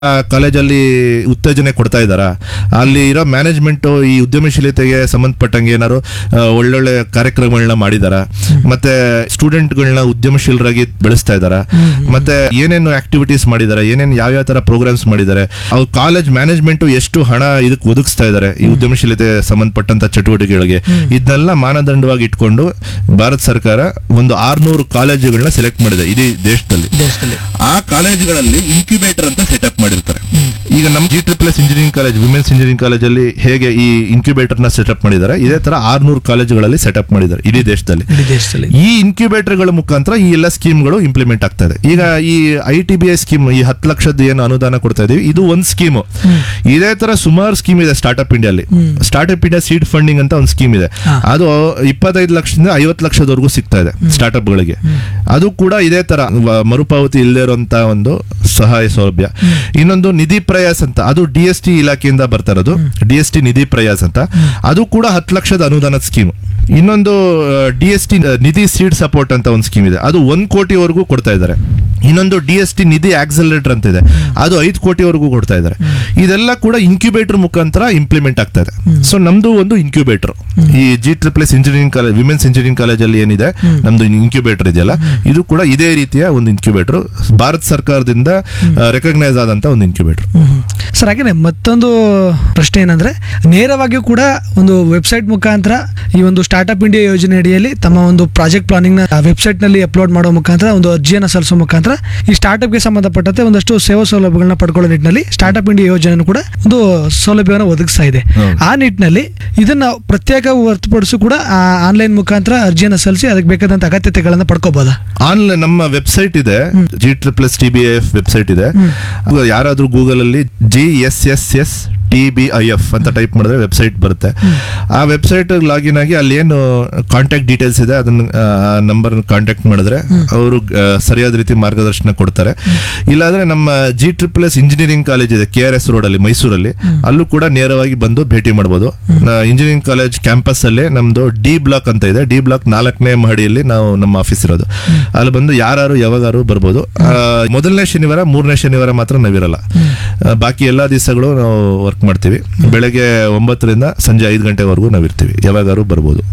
ಕಾಲೇಜಲ್ಲಿ ಉತ್ತೇಜನೆ ಕೊಡ್ತಾ ಇದ್ದಾರಾ ಅಲ್ಲಿ ಇರೋ ಮ್ಯಾನೇಜ್ಮೆಂಟ್ ಈ ಉದ್ಯಮಶೀಲತೆಗೆ ಸಂಬಂಧಪಟ್ಟಂಗೆ ಏನಾದ್ರು ಆ, ಒಳ್ಳೊಳ್ಳೆ ಕಾರ್ಯಕ್ರಮಗಳನ್ನ ಮಾಡಿದಾರ ಮತ್ತೆ ಸ್ಟೂಡೆಂಟ್ಗಳನ್ನ ಉದ್ಯಮಶೀಲರಾಗಿ ಬೆಳೆಸ್ತಾ ಇದಾರ ಮತ್ತೆ ಏನೇನು ಆಕ್ಟಿವಿಟೀಸ್ ಮಾಡಿದ್ದಾರೆ ಏನೇನು ಯಾವ್ಯಾವ ತರ ಪ್ರೋಗ್ರಾಮ್ಸ್ ಮಾಡಿದ್ದಾರೆ ಅವ್ರ ಕಾಲೇಜ್ ಮ್ಯಾನೇಜ್ಮೆಂಟ್ ಎಷ್ಟು ಹಣ ಇದಕ್ಕೆ ಒದಗಿಸ್ತಾ ಇದ್ದಾರೆ ಈ ಉದ್ಯಮಶೀಲತೆ ಸಂಬಂಧಪಟ್ಟಂತ ಚಟುವಟಿಕೆಗಳಿಗೆ ಇದನ್ನೆಲ್ಲ ಮಾನದಂಡವಾಗಿ ಇಟ್ಕೊಂಡು ಭಾರತ ಸರ್ಕಾರ ಒಂದು ಆರ್ನೂರು ಕಾಲೇಜುಗಳನ್ನ ಸೆಲೆಕ್ಟ್ ಮಾಡಿದೆ ಇಡೀ ದೇಶದಲ್ಲಿ ದೇಶದಲ್ಲಿ ಆ ಕಾಲೇಜುಗಳಲ್ಲಿ ಇನ್ಕ್ಯುಬೇಟರ್ ಅಂತ ಸೆಟಪ್ ಮಾಡಿರ್ತಾರೆ ಈಗ ನಮ್ಮ G triple S engineering college women's engineering ಕಾಲೇಜಲ್ಲಿ ಹೇಗೆ ಈ ಇನ್ಕ್ಯುಬೇಟರ್ ನ ಸೆಟಪ್ ಮಾಡಿದ್ದಾರೆ ಇದೇ ತರ ಆರ್ನೂರು ಕಾಲೇಜುಗಳಲ್ಲಿ ಸೆಟಪ್ ಮಾಡಿದ್ದಾರೆ ಇಡೀ ದೇಶದಲ್ಲಿ ಇಡೀ ದೇಶದಲ್ಲಿ ಈ ಇನ್ಕ್ಯುಬೇಟರ್ ಗಳ ಮುಖಾಂತರ ಈ ಎಲ್ಲ ಸ್ಕೀಮ್ಗಳು ಇಂಪ್ಲಿಮೆಂಟ್ ಆಗ್ತಾ ಇದೆ ಈಗ ಈ I T B I scheme ಈ ಹತ್ತು ಲಕ್ಷದ ಏನು ಅನುದಾನ ಕೊಡ್ತಾ ಇದೀವಿ ಇದು ಒಂದು ಸ್ಕೀಮ್ ಇದೇ ತರ ಸುಮಾರು ಸ್ಕೀಮ್ ಇದೆ ಸ್ಟಾರ್ಟ್ಅಪ್ ಇಂಡಿಯಲ್ಲಿ ಸ್ಟಾರ್ಟ್ಅಪ್ ಇಂಡಿಯಾ ಸೀಡ್ ಫಂಡಿಂಗ್ ಅಂತ ಒಂದು ಸ್ಕೀಮ್ ಇದೆ ಹಾ. ಅದು ಇಪ್ಪತ್ತೈದು ಲಕ್ಷದಿಂದ ಐವತ್ತು ಲಕ್ಷದವರೆಗೂ ಸಿಗ್ತಾ ಇದೆ ಸ್ಟಾರ್ಟ್ಅಪ್ ಗಳಿಗೆ ಅದು ಕೂಡ ಇದೇ ತರ ವ- ಮರುಪಾವತಿ ಇಲ್ಲದೆ ಇರುವಂತ ಒಂದು ಸಹಾಯ ಸೌಲಭ್ಯ ಇನ್ನೊಂದು ನಿಧಿ ಪ್ರಯಾಸ್ ಅಂತ ಅದು ಡಿ ಎಸ್ ಟಿ ಇಲಾಖೆಯಿಂದ ಬರ್ತಾ ಇರೋದು D S T Nidhi Prayas ಅಂತ ಅದು ಕೂಡ ಹತ್ತು ಲಕ್ಷದ ಅನುದಾನದ ಸ್ಕೀಮ್ ಇನ್ನೊಂದು D S T Nidhi seed support ಅಂತ ಒಂದು ಸ್ಕೀಮ್ ಇದೆ ಅದು ಒಂದ್ ಕೋಟಿವರೆಗೂ ಕೊಡ್ತಾ ಇದ್ದಾರೆ ಇನ್ನೊಂದು D S T Nidhi accelerator ಅಂತ ಇದೆ ಅದು ಐದು ಕೋಟಿವರೆಗೂ ಕೊಡ್ತಾ ಇದ್ದಾರೆ ಇದೆಲ್ಲ ಕೂಡ ಇನ್ಕ್ಯುಬೇಟರ್ ಮುಖಾಂತರ ಇಂಪ್ಲಿಮೆಂಟ್ ಆಗ್ತಾ ಇದೆ ಸೊ ನಮ್ದು ಒಂದು ಇನ್ಕ್ಯುಬೇಟರ್ ಈ G triple S engineering college women's engineering ಕಾಲೇಜಲ್ಲಿ ಏನಿದೆ ನಮ್ದು ಇನ್ಕ್ಯುಬೇಟರ್ ಇದೆಯಲ್ಲ ಇದು ಕೂಡ ಇದೇ ರೀತಿಯ ಒಂದು ಇನ್ಕ್ಯುಬೇಟರ್ ಭಾರತ ಸರ್ಕಾರದಿಂದ ರೆಕಗ್ನೈಸ್ ಆದಂತ ಒಂದು ಇನ್ಕ್ಯುಬೇಟರ್ ಸರ್ ಹಾಗೇನೆ ಮತ್ತೊಂದು ಪ್ರಶ್ನೆ ಏನಂದ್ರೆ ನೇರವಾಗಿಯೂ ಕೂಡ ಒಂದು ವೆಬ್ಸೈಟ್ ಮುಖಾಂತರ ಈ ಒಂದು ಸ್ಟಾರ್ಟ್ಅಪ್ ಇಂಡಿಯಾ ಯೋಜನೆ ಅಡಿಯಲ್ಲಿ ತಮ್ಮ ಒಂದು ಪ್ರಾಜೆಕ್ಟ್ ಪ್ಲಾನಿಂಗ್ ನ ವೆಬ್ಸೈಟ್ ನಲ್ಲಿ ಅಪ್ಲೋಡ್ ಮಾಡೋ ಮುಖಾಂತರ ಒಂದು ಅರ್ಜಿಯನ್ನು ಸಲ್ಲಿಸೋ ಮುಖಾಂತರ ಈ ಸ್ಟಾರ್ಟ್ಅಪ್ ಗೆ ಸಂಬಂಧಪಟ್ಟಂತೆ ಒಂದಷ್ಟು ಸೇವಾ ಸೌಲಭ್ಯಗಳನ್ನ ಪಡ್ಕೊಳ್ಳೋ ನಿಟ್ಟಿನಲ್ಲಿ ಸ್ಟಾರ್ಟ್ಅಪ್ ಇಂಡಿಯಾ ಯೋಜನೆ ಕೂಡ ಒಂದು ಸೌಲಭ್ಯವನ್ನು ಒದಗಿಸ್ತಾ ಇದೆ ಹೌದು. ಆ ನಿಟ್ಟಿನಲ್ಲಿ ಇದನ್ನ ಪ್ರತ್ಯೇಕ ಹೊರತುಪಡಿಸಿ ಕೂಡ ಆನ್ಲೈನ್ ಮುಖಾಂತರ ಅರ್ಜಿಯನ್ನು ಸಲ್ಲಿಸಿ ಅದಕ್ಕೆ ಬೇಕಾದಂತ ಅಗತ್ಯತೆಗಳನ್ನ ಪಡ್ಕೋಬಹುದಾ ಆನ್ಲೈನ್ ನಮ್ಮ ವೆಬ್ಸೈಟ್ ಇದೆ G triple S T B F website ಇದೆ ಅದು ಯಾರಾದ್ರೂ ಗೂಗಲ್ ಅಲ್ಲಿ G S S S T B I F ಅಂತ ಟೈಪ್ ಮಾಡಿದ್ರೆ ವೆಬ್ಸೈಟ್ ಬರುತ್ತೆ ಆ ವೆಬ್ಸೈಟ್ ಲಾಗಿನ್ ಆಗಿ ಅಲ್ಲಿ ಏನು ಕಾಂಟ್ಯಾಕ್ಟ್ ಡೀಟೇಲ್ಸ್ ಇದೆ ಅದನ್ನ ನಂಬರ್ ಕಾಂಟ್ಯಾಕ್ಟ್ ಮಾಡಿದ್ರೆ ಅವರು ಸರಿಯಾದ ರೀತಿ ಮಾರ್ಗದರ್ಶನ ಕೊಡ್ತಾರೆ ಇಲ್ಲಾಂದ್ರೆ ನಮ್ಮ G triple S engineering college ಇದೆ ಕೆ ಆರ್ ಎಸ್ ರೋಡ್ ಅಲ್ಲಿ ಮೈಸೂರಲ್ಲಿ ಅಲ್ಲೂ ಕೂಡ ನೇರವಾಗಿ ಬಂದು ಭೇಟಿ ಮಾಡಬಹುದು ಇಂಜಿನಿಯರಿಂಗ್ ಕಾಲೇಜ್ ಕ್ಯಾಂಪಸ್ ಅಲ್ಲೇ ನಮ್ದು ಡಿ ಬ್ಲಾಕ್ ಅಂತ ಇದೆ ಡಿ ಬ್ಲಾಕ್ ನಾಲ್ಕನೇ ಮಹಡಿಯಲ್ಲಿ ನಾವು ನಮ್ಮ ಆಫೀಸ್ ಇರೋದು ಅಲ್ಲಿ ಬಂದು ಯಾರು ಯಾವಾಗಾರು ಬರ್ಬೋದು ಆ, ಮೊದಲನೇ ಶನಿವಾರ ಮೂರನೇ ಶನಿವಾರ ಮಾತ್ರ ನಾವಿರಲ್ಲ ಆ, ಬಾಕಿ ಎಲ್ಲಾ ದಿವಸಗಳು ನಾವು ವರ್ಕ್ ಮಾಡ್ತೀವಿ ಬೆಳಗ್ಗೆ ಒಂಬತ್ತರಿಂದ ಸಂಜೆ ಐದು ಗಂಟೆವರೆಗೂ ನಾವಿರ್ತೀವಿ ಯಾವಾಗಾರು ಬರ್ಬೋದು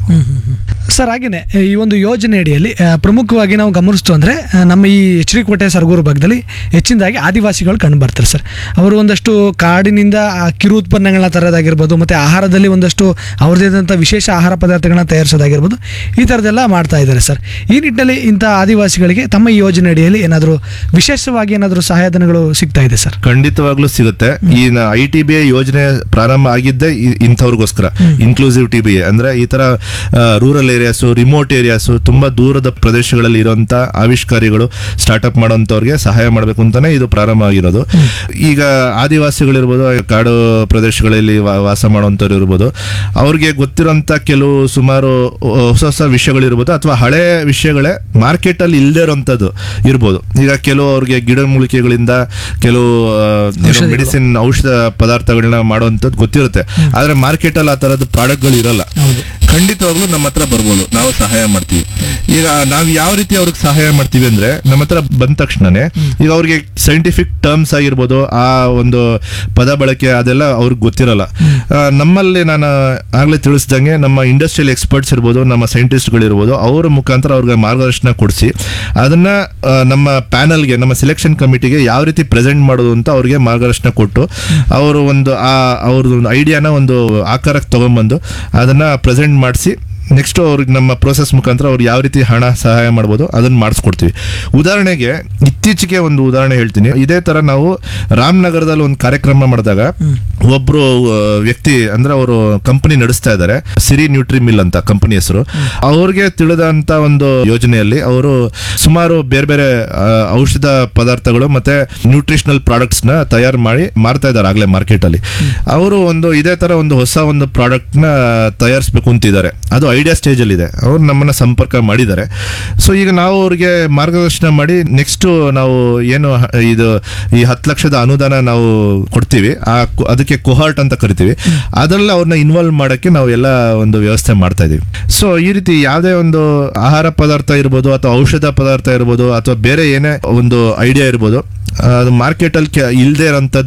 ಸರ್ ಹಾಗೇನೆ ಈ ಒಂದು ಯೋಜನೆ ಅಡಿಯಲ್ಲಿ ಆ, ಪ್ರಮುಖವಾಗಿ ನಾವು ಗಮನಿಸ್ತು ಅಂದ್ರೆ ಆ, ನಮ್ಮ ಈ ಎಚ್ ಡಿ ಕೋಟೆ ಸರಗೂರು ಭಾಗದಲ್ಲಿ ಹೆಚ್ಚಿನದಾಗಿ ಆದಿವಾಸಿಗಳು ಕಂಡು ಬರ್ತಾರೆ ಸರ್ ಅವರು ಒಂದಷ್ಟು ಕಾಡಿನಿಂದ ಆ ಕಿರು ಉತ್ಪನ್ನಗಳನ್ನ ತರೋದಾಗಿರ್ಬೋದು ಮತ್ತೆ ಆಹಾರದಲ್ಲಿ ಒಂದಷ್ಟು ಅವ್ರದ್ದೇ ಆದಂಥ ವಿಶೇಷ ಆಹಾರ ಪದಾರ್ಥಗಳನ್ನ ತಯಾರಿಸೋದಾಗಿರ್ಬೋದು ಈ ಥರದ್ದೆಲ್ಲ ಮಾಡ್ತಾ ಇದ್ದಾರೆ ಸರ್ ಈ ನಿಟ್ಟಿನಲ್ಲಿ ಇಂಥ ಆದಿವಾಸಿಗಳಿಗೆ ತಮ್ಮ ಈ ಯೋಜನೆ ಅಡಿಯಲ್ಲಿ ಏನಾದರೂ ವಿಶೇಷವಾಗಿ ಏನಾದರೂ ಸಹಾಯಧನಗಳು ಸಿಗ್ತಾ ಇದೆ ಸರ್ ಖಂಡಿತವಾಗ್ಲೂ ಸಿಗುತ್ತೆ ಈ ಐ ಟಿ ಬಿ ಐ ಯೋಜನೆ ಪ್ರಾರಂಭ ಆಗಿದ್ದೇ ಇ- ಇಂಥವ್ರಿಗೋಸ್ಕರ ಇನ್ಕ್ಲೂಸಿವ್ ಟಿ ಬಿ ಎ ಅಂದ್ರೆ ಈ ತರ ರೂರಲ್ ಏರಿಯಾಸ್ ರಿಮೋಟ್ ಏರಿಯಾಸ್ ತುಂಬಾ ದೂರದ ಪ್ರದೇಶಗಳಲ್ಲಿ ಇರುವಂತ ಆವಿಷ್ಕಾರಿಗಳು ಸ್ಟಾರ್ಟ್ಅಪ್ ಮಾಡೋಂಥವ್ರಿಗೆ ಸಹಾಯ ಮಾಡಬೇಕು ಅಂತಾನೆ ಇದು ಪ್ರಾರಂಭ ಆಗಿರೋದು ಈಗ ಆದಿವಾಸಿಗಳಿರ್ಬೋದು ಕಾಡು ಪ್ರದೇಶಗಳಲ್ಲಿ ವಾ- ವಾಸ ಮಾಡುವಂಥವ್ರು ಇರ್ಬೋದು ಅವ್ರಿಗೆ ಗೊತ್ತಿರೋಂಥ ಕೆಲವು ಸುಮಾರು ಹೊಸ ಹೊಸ ವಿಷಯಗಳಿರ್ಬೋದು ಅಥವಾ ಹಳೆ ವಿಷಯಗಳೇ ಮಾರ್ಕೆಟ್ ಅಲ್ಲಿ ಇಲ್ಲದೆ ಇರೋಂಥದ್ದು ಇರ್ಬೋದು ಈಗ ಕೆಲವು ಅವ್ರಿಗೆ ಗಿಡಮೂಲಿಕೆಗಳಿಂದ ಕೆಲವು ಔಷಧಿಗಳು. ಮೆಡಿಸಿನ್ ಔಷಧ ಪದಾರ್ಥಗಳನ್ನ ಮಾಡುವಂಥದ್ದು ಗೊತ್ತಿರುತ್ತೆ ಆದ್ರೆ ಮಾರ್ಕೆಟ್ ಅಲ್ಲಿ ಆ ತರದ ಪ್ರಾಡಕ್ಟ್ಗಳು ಇರಲ್ಲ ಹೌದು. ಖಂಡಿತವಾಗ್ಲೂ ನಮ್ಮ ಹತ್ರ ಬರ್ಬೋದು ನಾವು ಸಹಾಯ ಮಾಡ್ತೀವಿ ಈಗ ನಾವು ಯಾವ ರೀತಿ ಅವ್ರಿಗೆ ಸಹಾಯ ಮಾಡ್ತೀವಿ ಅಂದ್ರೆ ನಮ್ಮ ಹತ್ರ ಬಂದ ತಕ್ಷಣನೇ ಈಗ ಅವ್ರಿಗೆ ಸೈಂಟಿಫಿಕ್ ಟರ್ಮ್ಸ್ ಆಗಿರ್ಬೋದು ಆ ಒಂದು ಪದ ಬಳಕೆ ಅದೆಲ್ಲ ಅವ್ರಿಗೆ ಗೊತ್ತಿರಲ್ಲ ಆ, ನಮ್ಮಲ್ಲಿ ನಾನು ಆಗ್ಲೇ ತಿಳಿಸ್ದಂಗೆ ನಮ್ಮ ಇಂಡಸ್ಟ್ರಿಯಲ್ ಎಕ್ಸ್ಪರ್ಟ್ಸ್ ಇರ್ಬೋದು ನಮ್ಮ ಸೈಂಟಿಸ್ಟ್ಗಳಿರ್ಬೋದು ಅವರ ಮುಖಾಂತರ ಅವ್ರಿಗೆ ಮಾರ್ಗದರ್ಶನ ಕೊಡಿಸಿ ಅದನ್ನ ಆ, ನಮ್ಮ ಪ್ಯಾನಲ್ಗೆ ನಮ್ಮ ಸೆಲೆಕ್ಷನ್ ಕಮಿಟಿಗೆ ಯಾವ ರೀತಿ ಪ್ರೆಸೆಂಟ್ ಮಾಡೋದು ಅಂತ ಅವ್ರಿಗೆ ಮಾರ್ಗದರ್ಶನ ಕೊಟ್ಟು ಅವರು ಒಂದು ಆ ಅವ್ರದ್ದು ಒಂದು ಐಡಿಯಾನ ಒಂದು ಆಕಾರಕ್ಕೆ ತಗೊಂಬಂದು ಅದನ್ನ ಪ್ರೆಸೆಂಟ್ ಮಾಡಿಸಿ ನೆಕ್ಸ್ಟ್ ಅವ್ರಿಗೆ ನಮ್ಮ ಪ್ರೋಸೆಸ್ ಮುಖಾಂತರ ಅವ್ರು ಯಾವ ರೀತಿ ಹಣ ಸಹಾಯ ಮಾಡ್ಬೋದು ಅದನ್ನ ಮಾಡಿಸ್ಕೊಡ್ತೀವಿ ಉದಾಹರಣೆಗೆ ಇತ್ತೀಚೆಗೆ ಒಂದು ಉದಾಹರಣೆ ಹೇಳ್ತೀನಿ ಇದೇ ತರ ನಾವು ರಾಮನಗರದಲ್ಲಿ ಒಂದು ಕಾರ್ಯಕ್ರಮ ಮಾಡಿದಾಗ ಒಬ್ರು ಆ, ವ್ಯಕ್ತಿ ಅಂದ್ರೆ ಅವರು ಕಂಪನಿ ನಡೆಸ್ತಾ ಇದ್ದಾರೆ ಸಿರಿ ನ್ಯೂಟ್ರಿ ಮಿಲ್ ಅಂತ ಕಂಪನಿ ಹೆಸರು ಅವ್ರಿಗೆ ತಿಳಿದಂತ ಒಂದು ಯೋಜನೆಯಲ್ಲಿ ಅವರು ಸುಮಾರು ಬೇರೆ ಬೇರೆ ಆ, ಔಷಧ ಪದಾರ್ಥಗಳು ಮತ್ತೆ ನ್ಯೂಟ್ರಿಷನಲ್ ಪ್ರಾಡಕ್ಟ್ಸ್ ನ ತಯಾರು ಮಾಡಿ ಮಾರ್ತಾ ಇದ್ದಾರೆ ಆಗ್ಲೇ ಮಾರ್ಕೆಟ್ ಅಲ್ಲಿ ಅವರು ಒಂದು ಇದೇ ತರ ಒಂದು ಹೊಸ ಒಂದು ಪ್ರಾಡಕ್ಟ್ ನ ತಯಾರಿಸಬೇಕು ಅಂತಿದ್ದಾರೆ ಅದು ಐಡಿಯಾ ಸ್ಟೇಜಲ್ಲಿ ಇದೆ ಅವ್ರು ನಮ್ಮನ್ನ ಸಂಪರ್ಕ ಮಾಡಿದ್ದಾರೆ ಸೊ ಈಗ ನಾವು ಅವ್ರಿಗೆ ಮಾರ್ಗದರ್ಶನ ಮಾಡಿ ನೆಕ್ಸ್ಟ್ ನಾವು ಏನು ಹ- ಇದು ಈ ಹತ್ತು ಲಕ್ಷದ ಅನುದಾನ ನಾವು ಕೊಡ್ತೀವಿ ಆ ಕು- ಅದಕ್ಕೆ ಕೊಹಾರ್ಟ್ ಅಂತ ಕರಿತೀವಿ ಅದರಲ್ಲಿ ಅವ್ರನ್ನ ಇನ್ವಾಲ್ವ್ ಮಾಡಕ್ಕೆ ನಾವು ಎಲ್ಲ ಒಂದು ವ್ಯವಸ್ಥೆ ಮಾಡ್ತಾ ಇದೀವಿ ಸೊ ಈ ರೀತಿ ಯಾವುದೇ ಒಂದು ಆಹಾರ ಪದಾರ್ಥ ಇರ್ಬೋದು ಅಥವಾ ಔಷಧ ಪದಾರ್ಥ ಇರ್ಬೋದು ಅಥವಾ ಬೇರೆ ಏನೇ ಒಂದು ಐಡಿಯಾ ಇರ್ಬೋದು ಅದು ಮಾರ್ಕೆಟಲ್ಲಿ ಇಲ್ಲದೆ ಇರೋಂಥದ್ದು